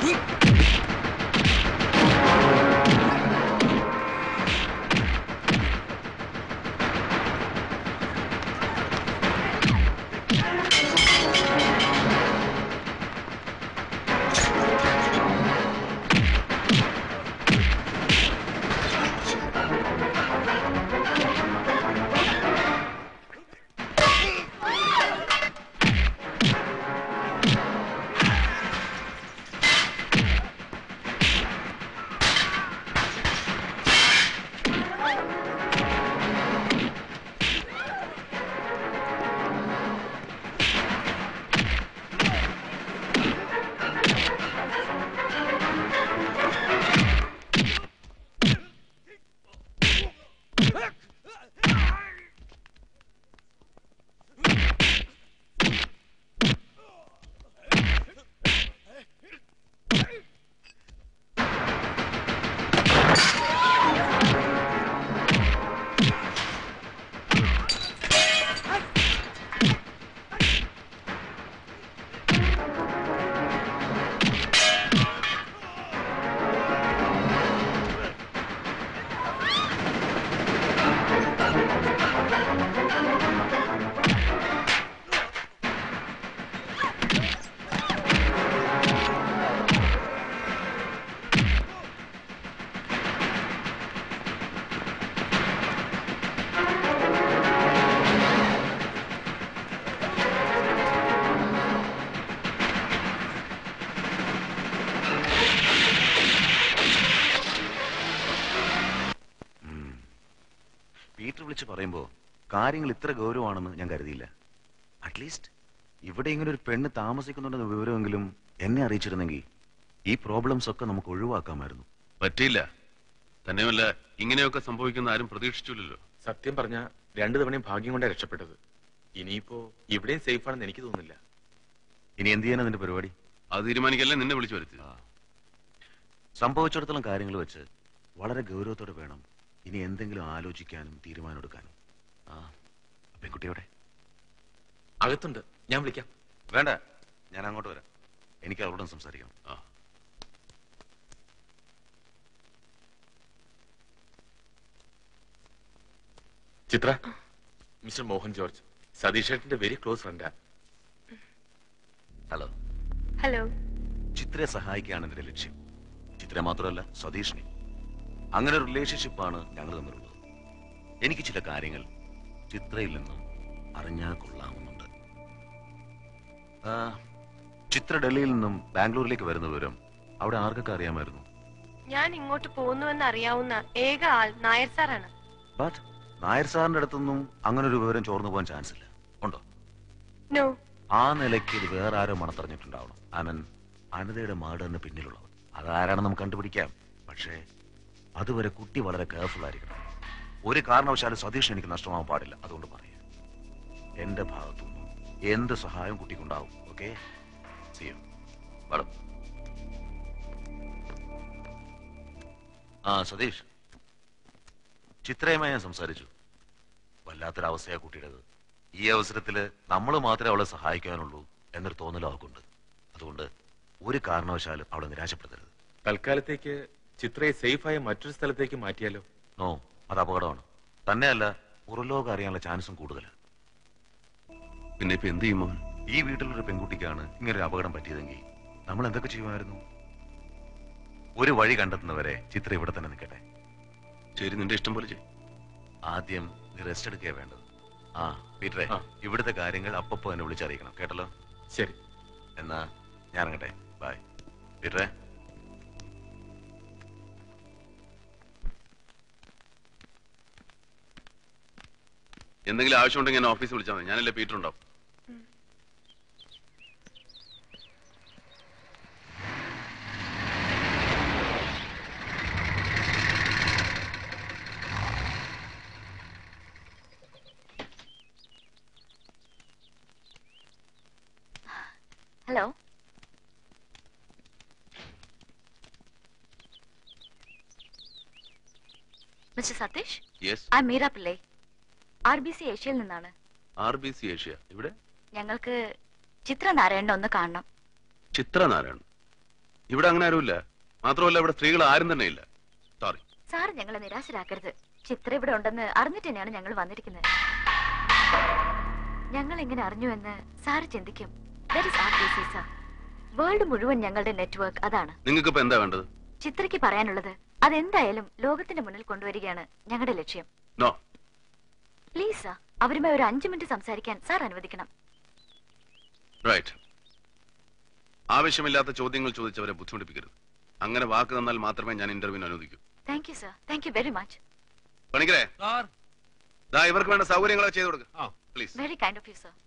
Peter വിളിച്ച് പറയുമ്പോൾ കാര്യങ്ങൾ ഇത്ര ഗൗരവമാണെന്ന് ഞാൻ കരുതിയില്ല അറ്റ്ലീസ്റ്റ് ഇവിടെ ഇങ്ങനെ ഒരു പെണ്ണ് താമസിക്കുന്നുണ്ടെന്ന വിവരമെങ്കിലും എന്നെ അറിയിച്ചിരുന്നെങ്കിൽ ഈ പ്രോബ്ലംസ് ഒക്കെ നമുക്ക് ഒഴിവാക്കാമായിരുന്നു പറ്റിയില്ല തന്നെയുമല്ല ഇങ്ങനെയൊക്കെ സംഭവിക്കുന്ന ആരും പ്രതീക്ഷിച്ചില്ലല്ലോ സത്യം പറഞ്ഞ രണ്ടു തവണയും ഭാഗ്യം കൊണ്ടാണ് രക്ഷപ്പെട്ടത് ഇനിയിപ്പോ ഇവിടെയും സേഫ് ആണെന്ന് എനിക്ക് തോന്നുന്നില്ല ഇനി എന്ത് ചെയ്യാനാ നിന്റെ പരിപാടി അത് തീരുമാനിക്കല്ലേ നിന്നെ വിളിച്ചു വരുത്തി സംഭവിച്ചിടത്തോളം കാര്യങ്ങൾ വെച്ച് വളരെ ഗൗരവത്തോടെ വേണം ഇനി എന്തെങ്കിലും ആലോചിക്കാനും തീരുമാനമെടുക്കാനും ആ പെൺകുട്ടിയോടെ അകത്തുണ്ട് ഞാൻ വിളിക്കാം വേണ്ട ഞാൻ അങ്ങോട്ട് വരാം എനിക്ക് അവരോടും സംസാരിക്കണം ആ ചിത്ര മിസ്റ്റർ മോഹൻ ജോർജ് സതീഷ് ഏട്ടന്റെ വെരി ക്ലോസ് ഫ്രണ്ടാ ഹലോ ഹലോ ചിത്രയെ സഹായിക്കുകയാണ് എന്റെ ലക്ഷ്യം ചിത്ര മാത്രമല്ല സതീഷിനെ അങ്ങനെ ഒരു റിലേഷൻഷിപ്പാണ് ഞങ്ങൾ തമ്മിലുള്ളത് എനിക്ക് ചില കാര്യങ്ങൾ ചിത്രയിൽ നിന്നും അറിഞ്ഞാൽ കൊള്ളാമെന്നുണ്ട് ആ, ചിത്ര ഡൽഹിയിൽ നിന്നും ബാംഗ്ലൂരിലേക്ക് വരുന്ന വിവരം അവിടെ ആർക്കൊക്കെ അറിയാമായിരുന്നു ഞാൻ ഇങ്ങോട്ട് പോകുന്നുവെന്ന് അറിയാവുന്ന ഏക ആൾ നായർ സാറാണ് ബട്ട് നായർ സാറിന്റെ അടുത്തൊന്നും അങ്ങനെ ഒരു വിവരം ചോർന്നു പോകാൻ ചാൻസ് ഇല്ല ഉണ്ടോ നോ ആ നിലയ്ക്ക് ഇത് വേറെ ആരോ മണത്തറിഞ്ഞിട്ടുണ്ടാവണം ആനൻ അനതയുടെ മർഡറിന് പിന്നിലുള്ളവർ അതാരാണെന്ന് നമുക്ക് കണ്ടുപിടിക്കാം പക്ഷേ അതുവരെ കുട്ടി വളരെ കെയർഫുൾ ആയിരിക്കണം ഒരു കാരണവശാലും സതീഷ് എനിക്ക് നഷ്ടമാവാൻ പാടില്ല അതുകൊണ്ട് പറയാം എന്റെ ഭാഗത്തുനിന്നും എന്ത് സഹായം കുട്ടിക്കുണ്ടാവും ഓക്കെ ചെയ്യും വളം ആ സതീഷ് ചിത്രയുമായി ഞാൻ സംസാരിച്ചു വല്ലാത്തൊരവസ്ഥയാ കുട്ടിയുടേത് ഈ അവസരത്തില് നമ്മൾ മാത്രമേ അവളെ സഹായിക്കാനുള്ളൂ എന്നൊരു തോന്നൽ അവൾക്കുണ്ട് അതുകൊണ്ട് ഒരു കാരണവശാലും അവളെ നിരാശപ്പെടുത്തരുത് തൽക്കാലത്തേക്ക് ചിത്രയെ സേഫായ മറ്റൊരു സ്ഥലത്തേക്ക് മാറ്റിയാലോ നോ അത് അപകടമാണ് തന്നെയല്ല പുറലോകം അറിയാനുള്ള ചാൻസും കൂടുതലാണ് പിന്നെ ഇപ്പൊ എന്ത് ചെയ്യും മോഹൻ ഈ വീട്ടിലൊരു പെൺകുട്ടിക്കാണ് ഇങ്ങനെ ഒരു അപകടം പറ്റിയതെങ്കിൽ നമ്മൾ എന്തൊക്കെ ചെയ്യുമായിരുന്നു ഒരു വഴി കണ്ടെത്തുന്നവരെ ചിത്ര ഇവിടെ തന്നെ നിൽക്കട്ടെ ശരി നിന്റെ ഇഷ്ടം പോലെ ചെയ്യും ആദ്യം നീ റെസ്റ്റ് എടുക്കുക വേണ്ടത് ആ പീറ്ററെ ഇവിടുത്തെ കാര്യങ്ങൾ അപ്പപ്പോ എന്നെ വിളിച്ചറിയിക്കണം കേട്ടല്ലോ ശരി എന്നാ ഞാൻ ഇറങ്ങട്ടെ ബൈ പീറ്ററെ എന്തെങ്കിലും ആവശ്യമുണ്ടെങ്കിൽ എന്നെ ഓഫീസിൽ വിളിച്ചാൽ മതി ഞാനല്ലേ പീറ്റർ ഉണ്ടാവും ഹലോ മിസ്റ്റർ സതീഷ് യെസ് ആ മീര പിള്ളേ ആർ ബി സി ഏഷ്യയിൽ നിന്നാണ് ആർ ബി സി ഏഷ്യ ഇവിടെ ഞങ്ങൾക്ക് ചിത്ര നാരായണനെ ഒന്ന് കാണണം ചിത്രനാരായണൻ ഇവിടെ അങ്ങനെ ആരുമില്ല മാത്രമല്ല ഇവിടെ സ്ത്രീകൾ ആരും തന്നെ ഇല്ല സോറി സാർ ഞങ്ങളെ നിരാശരാക്കരുത് ചിത്ര ഇവിടെ ഉണ്ടെന്ന് അറിഞ്ഞിട്ട് തന്നെയാണ് ഞങ്ങൾ വന്നിരിക്കുന്നത് ഞങ്ങൾ എങ്ങനെ അറിഞ്ഞു എന്ന് സാർ ചിന്തിക്കും വേൾഡ് മുഴുവൻ ഞങ്ങളുടെ നെറ്റ്വർക്ക് അതാണ് നിങ്ങൾക്ക് ഇപ്പൊ എന്താ വേണ്ടത് ചിത്രയ്ക്ക് പറയാനുള്ളത് അതെന്തായാലും ലോകത്തിന്റെ മുന്നിൽ കൊണ്ടുവരികയാണ് ഞങ്ങളുടെ ലക്ഷ്യം നോ പ്ലീസ് സാർ അവരുമായി ഒരു അഞ്ചു മിനിറ്റ് സംസാരിക്കാൻ സാർ അനുവദിക്കണം റൈറ്റ് ആവശ്യമില്ലാത്ത ചോദ്യങ്ങൾ ചോദിച്ചവരെ ബുദ്ധിമുട്ടിപ്പിക്കരുത് അങ്ങനെ വാക്ക് തന്നാൽ മാത്രമേ ഞാൻ ഇന്റർവ്യൂവിന് അനുവദിക്കൂ thank you sir thank you very much പണിക്കരെ ദാ ഇവർക്ക് വേണ്ട സൗകര്യങ്ങളൊക്കെ ചെയ്തു കൊടുക്കുക please very kind of you sir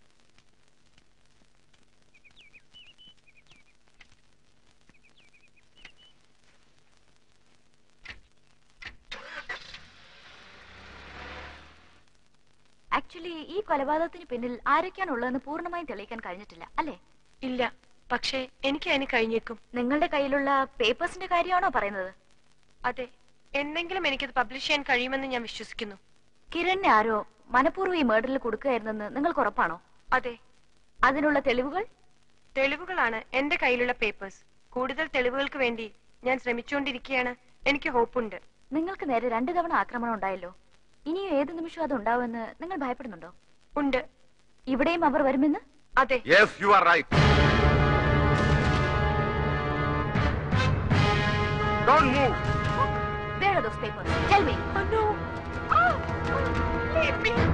actually ഈ കൊലപാതകത്തിന് പിന്നിൽ ആരൊക്കെയാണ് ഉള്ളതെന്ന് പൂർണ്ണമായും തെളിയിക്കാൻ കഴിഞ്ഞിട്ടില്ല അല്ലേ ഇല്ല പക്ഷേ എനിക്ക് അതിന് കഴിഞ്ഞേക്കും നിങ്ങളുടെ കയ്യിലുള്ള പേപ്പേഴ്സിന്റെ കാര്യമാണോ പറയുന്നത് അതെ എന്തെങ്കിലും എനിക്കത് പബ്ലിഷ് ചെയ്യാൻ കഴിയുമെന്ന് ഞാൻ വിശ്വസിക്കുന്നു കിരണിനെ ആരോ മനഃപൂർവ്വം ഈ മേർഡറിൽ കൊടുക്കുകയായിരുന്നെന്ന് നിങ്ങൾക്ക് ഉറപ്പാണോ അതെ അതിനുള്ള തെളിവുകൾ തെളിവുകളാണ് എന്റെ കയ്യിലുള്ള പേപ്പേഴ്സ് കൂടുതൽ തെളിവുകൾക്ക് വേണ്ടി ഞാൻ ശ്രമിച്ചുകൊണ്ടിരിക്കുകയാണ് എനിക്ക് ഹോപ്പുണ്ട് നിങ്ങൾക്ക് നേരെ രണ്ടു തവണ ആക്രമണം ഉണ്ടായല്ലോ ഇനിയും ഏത് നിമിഷവും അത് ഉണ്ടാവുമെന്ന് നിങ്ങൾ ഭയപ്പെടുന്നുണ്ടോ ഉണ്ട് ഇവിടെയും അവർ വരുമെന്ന് അതെ yes you are right don't move Where are those papers? Tell me. Oh, no. Oh, leave me.